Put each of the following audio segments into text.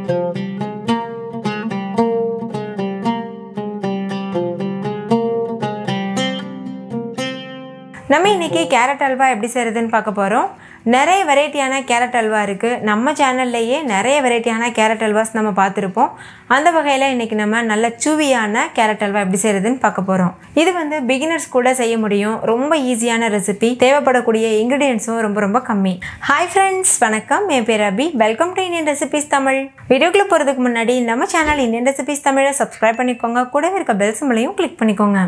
நம்ம இன்றைக்கி கேரட் அல்வா எப்படி செய்கிறதுன்னு பார்க்க போகிறோம் நிறைய வெரைட்டியான கேரட் அல்வா இருக்குது நம்ம சேனல்லையே நிறைய வெரைட்டியான கேரட் அல்வாஸ் நம்ம பார்த்துருப்போம் அந்த வகையில் இன்றைக்கி நம்ம நல்ல சுவியான கேரட் அல்வா எப்படி செய்கிறதுன்னு பார்க்க போகிறோம் இது வந்து பிகினர்ஸ் கூட செய்ய முடியும் ரொம்ப ஈஸியான ரெசிபி தேவைப்படக்கூடிய இன்க்ரீடியன்ஸும் ரொம்ப ரொம்ப கம்மி ஹாய் ஃப்ரெண்ட்ஸ் வணக்கம் என் பேர் Abhi welcome to Indian recipes Tamil வீடியோக்குள்ளே போகிறதுக்கு முன்னாடி நம்ம சேனல் இந்தியன் ரெசிபிஸ் தமிழை சப்ஸ்கிரைப் பண்ணிக்கோங்க கூடவே இருக்க பெல் சிம்பளையும் கிளிக் பண்ணிக்கோங்க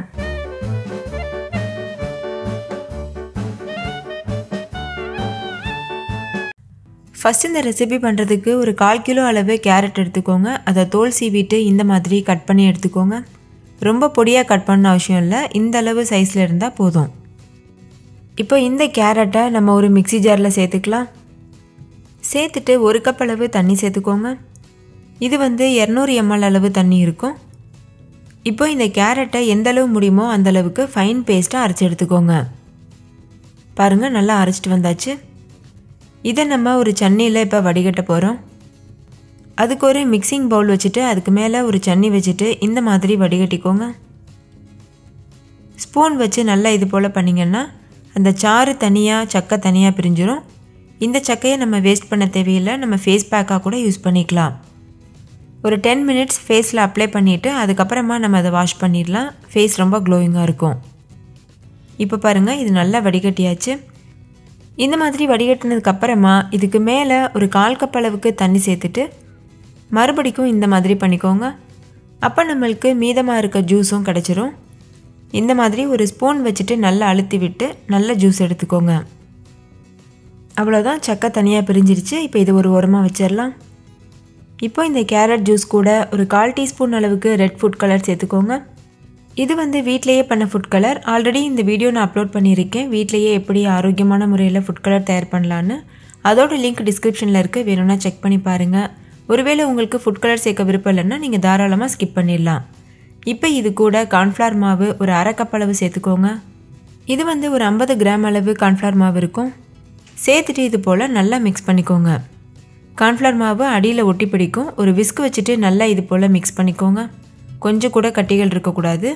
ஃபஸ்ட் இந்த ரெசிபி பண்ணுறதுக்கு ஒரு கால் கிலோ அளவு கேரட் எடுத்துக்கோங்க அதை தோல் சீவிட்டு இந்த மாதிரி கட் பண்ணி எடுத்துக்கோங்க ரொம்ப பொடியாக கட் பண்ண அவசியம் இல்லை இந்த அளவு சைஸில் இருந்தால் போதும் இப்போ இந்த கேரட்டை நம்ம ஒரு மிக்சி ஜாரில் சேர்த்துக்கலாம் சேர்த்துட்டு ஒரு கப் அளவு தண்ணி சேர்த்துக்கோங்க இது வந்து இரநூறு எம்எல் அளவு தண்ணி இருக்கும் இப்போ இந்த கேரட்டை எந்த அளவு முடியுமோ அந்த அளவுக்கு ஃபைன் பேஸ்ட்டாக அரைச்சி எடுத்துக்கோங்க பாருங்கள் நல்லா அரைச்சிட்டு வந்தாச்சு இதை நம்ம ஒரு சன்னியில் இப்போ வடிகட்ட போகிறோம் அதுக்கு ஒரு மிக்சிங் பவுல் வச்சுட்டு அதுக்கு மேலே ஒரு சன்னி வச்சுட்டு இந்த மாதிரி வடிகட்டிக்கோங்க ஸ்பூன் வச்சு நல்லா இது போல் பண்ணிங்கன்னா அந்த சாறு தனியாக சக்கை தனியாக பிரிஞ்சிரும் இந்த சக்கையை நம்ம வேஸ்ட் பண்ண தேவையில்லை நம்ம ஃபேஸ் பேக்காக கூட யூஸ் பண்ணிக்கலாம் ஒரு டென் மினிட்ஸ் ஃபேஸில் அப்ளை பண்ணிவிட்டு அதுக்கப்புறமா நம்ம அதை வாஷ் பண்ணிடலாம் ஃபேஸ் ரொம்ப க்ளோயிங்காக இருக்கும் இப்போ பாருங்கள் இது நல்லா வடிகட்டியாச்சு இந்த மாதிரி வடிகட்டினதுக்கு அப்புறமா இதுக்கு மேலே ஒரு கால் கப் அளவுக்கு தண்ணி சேர்த்துட்டு மறுபடிக்கும் இந்த மாதிரி பண்ணிக்கோங்க அப்போ நம்மளுக்கு மீதமாக இருக்க ஜூஸும் கிடச்சிரும் இந்த மாதிரி ஒரு ஸ்பூன் வச்சுட்டு நல்லா அழுத்தி விட்டு நல்ல ஜூஸ் எடுத்துக்கோங்க அவ்வளோதான் சக்கை தனியாக பிரிஞ்சிருச்சு இப்போ இது ஒரு உரமாக வச்சிடலாம் இப்போ இந்த கேரட் ஜூஸ் கூட ஒரு கால் டீஸ்பூன் அளவுக்கு ரெட் ஃபுட் கலர் சேர்த்துக்கோங்க இது வந்து வீட்லேயே பண்ண ஃபுட் கலர் ஆல்ரெடி இந்த வீடியோ நான் அப்லோட் பண்ணியிருக்கேன் வீட்லேயே எப்படி ஆரோக்கியமான முறையில் ஃபுட் கலர் தயார் பண்ணலான்னு அதோட லிங்க் டிஸ்கிரிப்ஷனில் இருக்குது வேணும்னா செக் பண்ணி பாருங்கள் ஒருவேளை உங்களுக்கு ஃபுட் கலர் சேர்க்க விருப்பம் இல்லைன்னா நீங்கள் தாராளமாக ஸ்கிப் பண்ணிடலாம் இப்போ இது கூட கார்ன்ஃப்ளவர் மாவு ஒரு அரை கப் அளவு சேர்த்துக்கோங்க இது வந்து ஒரு ஐம்பது கிராம் அளவு கார்ன்ஃப்ளவர் மாவு இருக்கும் சேர்த்துட்டு இது போல் நல்லா மிக்ஸ் பண்ணிக்கோங்க கார்ன்ஃப்ளவர் மாவு அடியில் ஒட்டி பிடிக்கும் ஒரு விஸ்க் வச்சுட்டு நல்லா இது போல் மிக்ஸ் பண்ணிக்கோங்க கொஞ்சம் கூட கட்டிகள் இருக்கக்கூடாது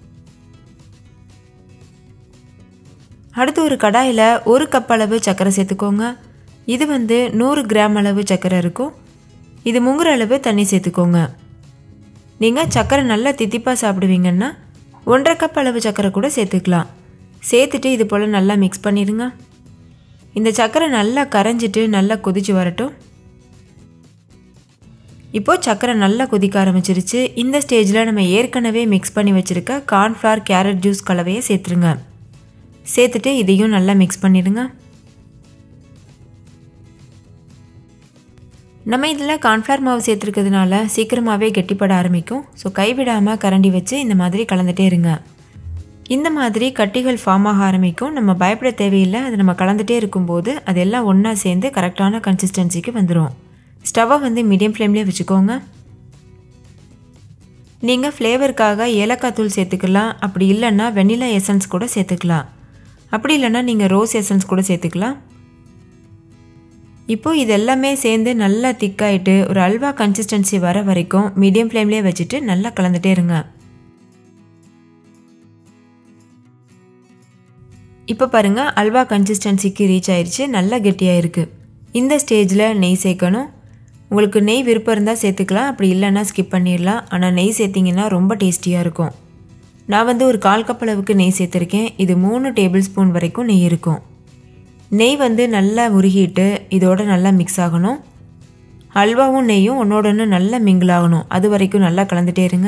அடுத்து ஒரு கடாயில் ஒரு கப் அளவு சர்க்கரை சேர்த்துக்கோங்க இது வந்து நூறு கிராம் அளவு சர்க்கரை இருக்கும் இது முங்குற அளவு தண்ணி சேர்த்துக்கோங்க நீங்கள் சர்க்கரை நல்லா தித்திப்பாக சாப்பிடுவீங்கன்னா ஒன்றரை கப் அளவு சர்க்கரை கூட சேர்த்துக்கலாம் சேர்த்துட்டு இது போல் நல்லா மிக்ஸ் பண்ணிடுங்க இந்த சர்க்கரை நல்லா கரைஞ்சிட்டு நல்லா கொதிச்சு வரட்டும் இப்போது சர்க்கரை நல்லா கொதிக்க ஆரம்பிச்சிருச்சு இந்த ஸ்டேஜில் நம்ம ஏற்கனவே மிக்ஸ் பண்ணி வச்சுருக்க கார்ன்ஃப்ளவர் கேரட் ஜூஸ் கலவையை சேர்த்துருங்க சேர்த்துட்டு இதையும் நல்லா மிக்ஸ் பண்ணிடுங்க நம்ம இதில் கார்ன்ஃப்ளவர் மாவு சேர்த்துருக்கிறதுனால சீக்கிரமாகவே கெட்டிப்பட ஆரம்பிக்கும் ஸோ கைவிடாமல் கரண்டி வச்சு இந்த மாதிரி கலந்துகிட்டே இருங்க இந்த மாதிரி கட்டிகள் ஃபார்ம் ஆக ஆரம்பிக்கும் நம்ம பயப்பட தேவையில்லை அது நம்ம கலந்துகிட்டே இருக்கும்போது அதெல்லாம் ஒன்றா சேர்ந்து கரெக்டான கன்சிஸ்டன்சிக்கு வந்துடும் ஸ்டவ்வை வந்து மீடியம் ஃப்ளேம்லேயே வச்சுக்கோங்க நீங்கள் ஃப்ளேவருக்காக ஏலக்காய் தூள் சேர்த்துக்கலாம் அப்படி இல்லைன்னா வெனிலா எசன்ஸ் கூட சேர்த்துக்கலாம் அப்படி இல்லைன்னா நீங்கள் ரோஸ் எசன்ஸ் கூட சேர்த்துக்கலாம் இப்போது இது எல்லாமே சேர்ந்து நல்லா திக்காயிட்டு ஒரு அல்வா கன்சிஸ்டன்சி வர வரைக்கும் மீடியம் ஃப்ளேம்லேயே வச்சுட்டு நல்லா கலந்துட்டே இருங்க இப்போ பாருங்கள் அல்வா கன்சிஸ்டன்சிக்கு ரீச் ஆயிடுச்சு நல்லா கெட்டியாக இருக்குது இந்த ஸ்டேஜில் நெய் சேர்க்கணும் உங்களுக்கு நெய் விருப்பம் இருந்தால் சேர்த்துக்கலாம் அப்படி இல்லைன்னா ஸ்கிப் பண்ணிடலாம் ஆனால் நெய் சேர்த்திங்கன்னா ரொம்ப டேஸ்டியாக இருக்கும் நான் வந்து ஒரு கால் கப் அளவுக்கு நெய் சேர்த்துருக்கேன் இது மூணு டேபிள் ஸ்பூன் வரைக்கும் நெய் இருக்கும் நெய் வந்து நல்லா உருகிட்டு இதோட நல்லா மிக்ஸ் ஆகணும் அல்வாவும் நெய்யும் ஒன்றோட ஒன்று நல்லா மிங்கிள் ஆகணும் அது வரைக்கும் நல்லா கலந்துட்டே இருங்க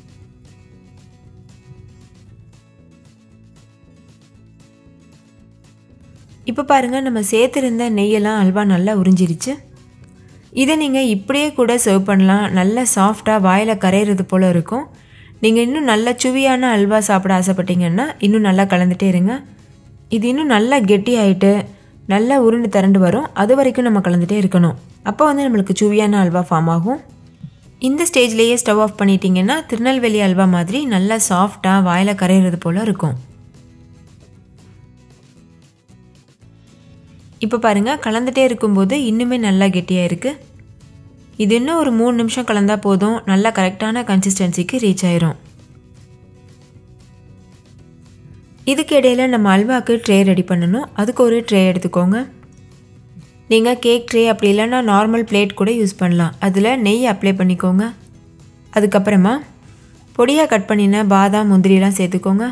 இப்போ பாருங்கள் நம்ம சேர்த்துருந்த நெய்யெல்லாம் அல்வா நல்லா உறிஞ்சிருச்சு இதை நீங்கள் இப்படியே கூட சர்வ் பண்ணலாம் நல்லா சாஃப்டாக வாயில் கரையிறது போல் இருக்கும் நீங்கள் இன்னும் நல்ல சுவியான அல்வா சாப்பிட ஆசைப்பட்டீங்கன்னா இன்னும் நல்லா கலந்துட்டே இருங்க இது இன்னும் நல்லா கெட்டி ஆகிட்டு நல்லா உருண்டு திரண்டு வரும் அது வரைக்கும் நம்ம கலந்துட்டே இருக்கணும் அப்போ வந்து நம்மளுக்கு சுவியான அல்வா ஃபார்ம் ஆகும் இந்த ஸ்டேஜ்லேயே ஸ்டவ் ஆஃப் பண்ணிட்டீங்கன்னா திருநெல்வேலி அல்வா மாதிரி நல்லா சாஃப்டாக வாயில் கரையிறது போல் இருக்கும் இப்போ பாருங்கள் கலந்துட்டே இருக்கும்போது இன்னுமே நல்லா கெட்டியாக இருக்குது இது இன்னும் ஒரு மூணு நிமிஷம் கலந்தா போதும் நல்லா கரெக்டான கன்சிஸ்டன்சிக்கு ரீச் ஆயிரும் இதுக்கு இடையில நம்ம அல்வாக்கு ட்ரே ரெடி பண்ணணும் அதுக்கு ஒரு ட்ரே எடுத்துக்கோங்க நீங்கள் கேக் ட்ரே அப்படி இல்லைன்னா நார்மல் பிளேட் கூட யூஸ் பண்ணலாம் அதில் நெய் அப்ளை பண்ணிக்கோங்க அதுக்கப்புறமா பொடியாக கட் பண்ணின பாதாம் முந்திரிலாம் சேர்த்துக்கோங்க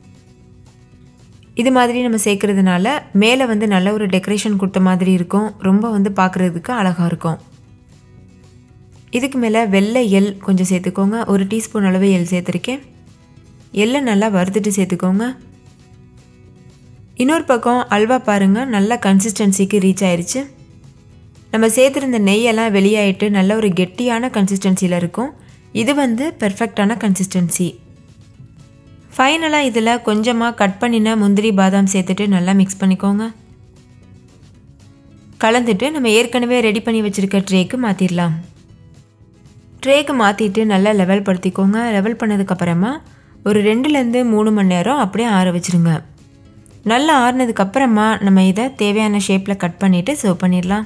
இது மாதிரி நம்ம சேர்க்குறதுனால மேலே வந்து நல்ல ஒரு டெக்கரேஷன் கொடுத்த மாதிரி இருக்கும் ரொம்ப வந்து பார்க்குறதுக்கு அழகாக இருக்கும் இதுக்கு மேலே வெள்ளை எள் கொஞ்சம் சேர்த்துக்கோங்க ஒரு டீஸ்பூன் அளவு எள் சேர்த்துருக்கேன் எள்ளை நல்லா வறுத்துட்டு சேர்த்துக்கோங்க இன்னொரு பக்கம் அல்வா பாருங்கள் நல்ல கன்சிஸ்டன்சிக்கு ரீச் ஆயிடுச்சு நம்ம சேர்த்துருந்த நெய்யெல்லாம் வெளியாயிட்டு நல்ல ஒரு கெட்டியான கன்சிஸ்டன்சியில் இருக்கும் இது வந்து பெர்ஃபெக்டான கன்சிஸ்டன்சி ஃபைனலாக இதில் கொஞ்சமாக கட் பண்ணின முந்திரி பாதாம் சேர்த்துட்டு நல்லா மிக்ஸ் பண்ணிக்கோங்க கலந்துட்டு நம்ம ஏற்கனவே ரெடி பண்ணி வச்சுருக்க ட்ரேக்கு மாற்றிடலாம் ட்ரேக்கு மாற்றிட்டு நல்லா லெவல் படுத்திக்கோங்க லெவல் பண்ணதுக்கப்புறமா ஒரு ரெண்டுலேருந்து மூணு மணி நேரம் அப்படியே ஆற வச்சுருங்க நல்லா ஆறுனதுக்கப்புறமா நம்ம இதை தேவையான ஷேப்பில் கட் பண்ணிவிட்டு சர்வ் பண்ணிடலாம்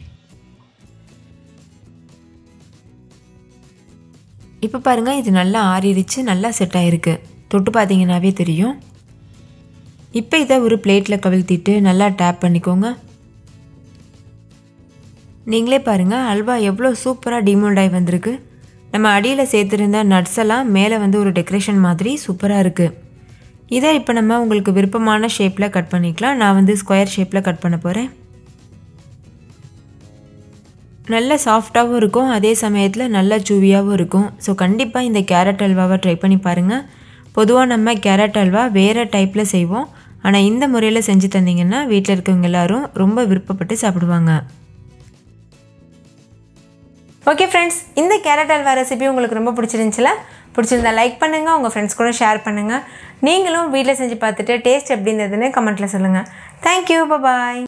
இப்போ பாருங்கள் இது நல்லா ஆறிடுச்சு நல்லா செட் ஆகிருக்கு தொட்டு பார்த்தீங்கன்னாவே தெரியும் இப்போ இதை ஒரு பிளேட்டில் கவிழ்த்திட்டு நல்லா டேப் பண்ணிக்கோங்க நீங்களே பாருங்கள் அல்வா எவ்வளோ சூப்பராக டிமோல்ட் ஆகி வந்திருக்கு நம்ம அடியில் சேர்த்துருந்த நட்ஸ் எல்லாம் மேலே வந்து ஒரு டெக்கரேஷன் மாதிரி சூப்பராக இருக்குது இதை இப்போ நம்ம உங்களுக்கு விருப்பமான ஷேப்பில் கட் பண்ணிக்கலாம் நான் வந்து ஸ்கொயர் ஷேப்பில் கட் பண்ண போகிறேன் நல்ல சாஃப்டாகவும் இருக்கும் அதே சமயத்தில் நல்ல சூவியாகவும் இருக்கும் ஸோ கண்டிப்பாக இந்த கேரட் அல்வாவை ட்ரை பண்ணி பாருங்கள் பொதுவாக நம்ம கேரட் அல்வா வேறு டைப்பில் செய்வோம் ஆனால் இந்த முறையில் செஞ்சு தந்தீங்கன்னா வீட்டில் இருக்கவங்க எல்லாரும் ரொம்ப விருப்பப்பட்டு சாப்பிடுவாங்க ஓகே ஃப்ரெண்ட்ஸ் இந்த கேரட் அல்வா ரெசிபி உங்களுக்கு ரொம்ப பிடிச்சிருந்துச்சுல பிடிச்சிருந்தா லைக் பண்ணுங்கள் உங்கள் ஃப்ரெண்ட்ஸ் கூட ஷேர் பண்ணுங்கள் நீங்களும் வீட்டில் செஞ்சு பார்த்துட்டு டேஸ்ட் எப்படி இருந்ததுன்னு கமெண்ட்டில் சொல்லுங்கள் தேங்க்யூ பாய்